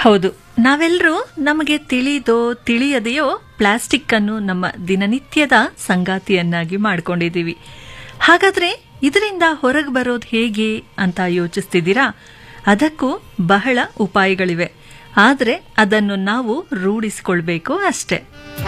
ಹೌದು ನಾವೆಲ್ಲರೂ ನಮಗೆ ತಿಳಿದೋ ತಿಳಿಯದೆಯೋ ಪ್ಲಾಸ್ಟಿಕ್ ಅನ್ನು ನಮ್ಮ ದಿನನಿತ್ಯದ ಸಂಗಾತಿಯನ್ನಾಗಿ ಮಾಡ್ಕೊಂಡಿದ್ದೀವಿ ಹಾಗಾದ್ರೆ ಇದರಿಂದ ಹೊರಗೆ ಬರೋದು ಹೇಗೆ ಅಂತ ಯೋಚಿಸ್ತಿದ್ದೀರಾ ಅದಕ್ಕೂ ಬಹಳ ಉಪಾಯಗಳಿವೆ ಆದರೆ ಅದನ್ನು ನಾವು ರೂಢಿಸಿಕೊಳ್ಬೇಕು ಅಷ್ಟೇ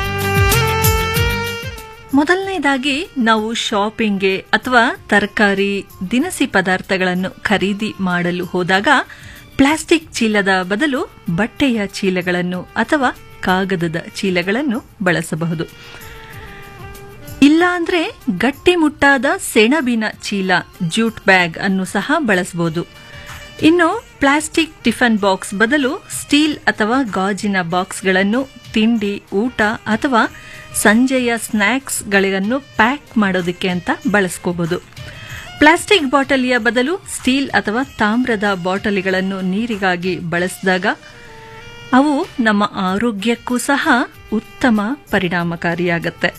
ಮೊದಲನೇದಾಗಿ ನಾವು ಶಾಪಿಂಗ್ಗೆ ಅಥವಾ ತರಕಾರಿ ದಿನಸಿ ಪದಾರ್ಥಗಳನ್ನು ಖರೀದಿ ಮಾಡಲು ಹೋದಾಗ ಪ್ಲಾಸ್ಟಿಕ್ ಚೀಲದ ಬದಲು ಬಟ್ಟೆಯ ಚೀಲಗಳನ್ನು ಅಥವಾ ಕಾಗದದ ಚೀಲಗಳನ್ನು ಬಳಸಬಹುದು ಇಲ್ಲ ಅಂದ್ರೆ ಗಟ್ಟಿಮುಟ್ಟಾದ ಸೆಣಬಿನ ಚೀಲ ಜೂಟ್ ಬ್ಯಾಗ್ ಅನ್ನು ಸಹ ಬಳಸಬಹುದು ಇನ್ನು ಪ್ಲಾಸ್ಟಿಕ್ ಟಿಫನ್ ಬಾಕ್ಸ್ ಬದಲು ಸ್ಟೀಲ್ ಅಥವಾ ಗಾಜಿನ ಬಾಕ್ಸ್ಗಳನ್ನು ತಿಂಡಿ ಊಟ ಅಥವಾ ಸಂಜೆಯ ಸ್ನ್ಯಾಕ್ಸ್ಗಳನ್ನು ಪ್ಯಾಕ್ ಮಾಡೋದಕ್ಕೆ ಅಂತ ಬಳಸ್ಕೋಬಹುದು ಪ್ಲಾಸ್ಟಿಕ್ ಬಾಟಲಿಯ ಬದಲು ಸ್ಟೀಲ್ ಅಥವಾ ತಾಮ್ರದ ಬಾಟಲಿಗಳನ್ನು ನೀರಿಗಾಗಿ ಬಳಸಿದಾಗ ಅವು ನಮ್ಮ ಆರೋಗ್ಯಕ್ಕೂ ಸಹ ಉತ್ತಮ ಪರಿಣಾಮಕಾರಿಯಾಗತ್ತೆ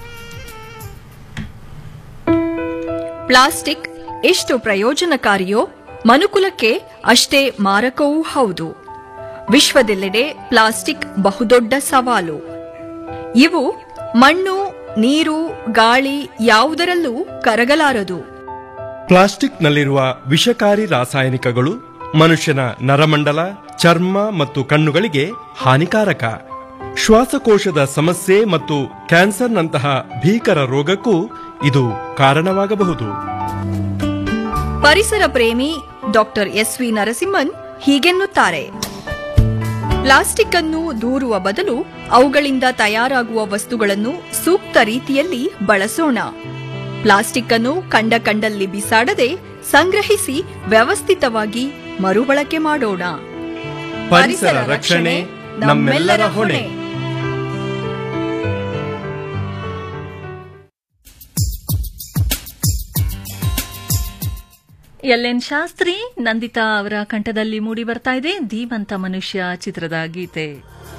ಪ್ಲಾಸ್ಟಿಕ್ ಎಷ್ಟು ಪ್ರಯೋಜನಕಾರಿಯೋ ಮನುಕುಲಕ್ಕೆ ಅಷ್ಟೇ ಮಾರಕವೂ ಹೌದು ವಿಶ್ವದೆಲ್ಲೆಡೆ ಪ್ಲಾಸ್ಟಿಕ್ ಬಹುದೊಡ್ಡ ಸವಾಲು ಇವು ಮಣ್ಣು ನೀರು ಗಾಳಿ ಯಾವುದರಲ್ಲೂ ಕರಗಲಾರದು ಪ್ಲಾಸ್ಟಿಕ್ನಲ್ಲಿರುವ ವಿಷಕಾರಿ ರಾಸಾಯನಿಕಗಳು ಮನುಷ್ಯನ ನರಮಂಡಲ ಚರ್ಮ ಮತ್ತು ಕಣ್ಣುಗಳಿಗೆ ಹಾನಿಕಾರಕ ಶ್ವಾಸಕೋಶದ ಸಮಸ್ಯೆ ಮತ್ತು ಕ್ಯಾನ್ಸರ್ನಂತಹ ಭೀಕರ ರೋಗಕ್ಕೂ ಇದು ಕಾರಣವಾಗಬಹುದು ಪರಿಸರ ಪ್ರೇಮಿ ಡಾಕ್ಟರ್ ಎಸ್ ವಿ ನರಸಿಂಹನ್ ಹೀಗೆನ್ನುತ್ತಾರೆ ಪ್ಲಾಸ್ಟಿಕ್ ಅನ್ನು ದೂರುವ ಬದಲು ಅವುಗಳಿಂದ ತಯಾರಾಗುವ ವಸ್ತುಗಳನ್ನು ಸೂಕ್ತ ರೀತಿಯಲ್ಲಿ ಬಳಸೋಣ ಪ್ಲಾಸ್ಟಿಕ್ ಅನ್ನು ಕಂಡ ಕಂಡಲ್ಲಿ ಬಿಸಾಡದೆ ಸಂಗ್ರಹಿಸಿ ವ್ಯವಸ್ಥಿತವಾಗಿ ಮರುಬಳಕೆ ಮಾಡೋಣ ಪರಿಸರ ರಕ್ಷಣೆ ನಮ್ಮೆಲ್ಲರ ಹೊಣೆ ಎಲ್ ಎನ್ ಶಾಸ್ತ್ರಿ ನಂದಿತಾ ಅವರ ಕಂಠದಲ್ಲಿ ಮೂಡಿ ಬರ್ತಾ ಇದೆ ಧೀಮಂತ ಮನುಷ್ಯ ಚಿತ್ರದ ಗೀತೆ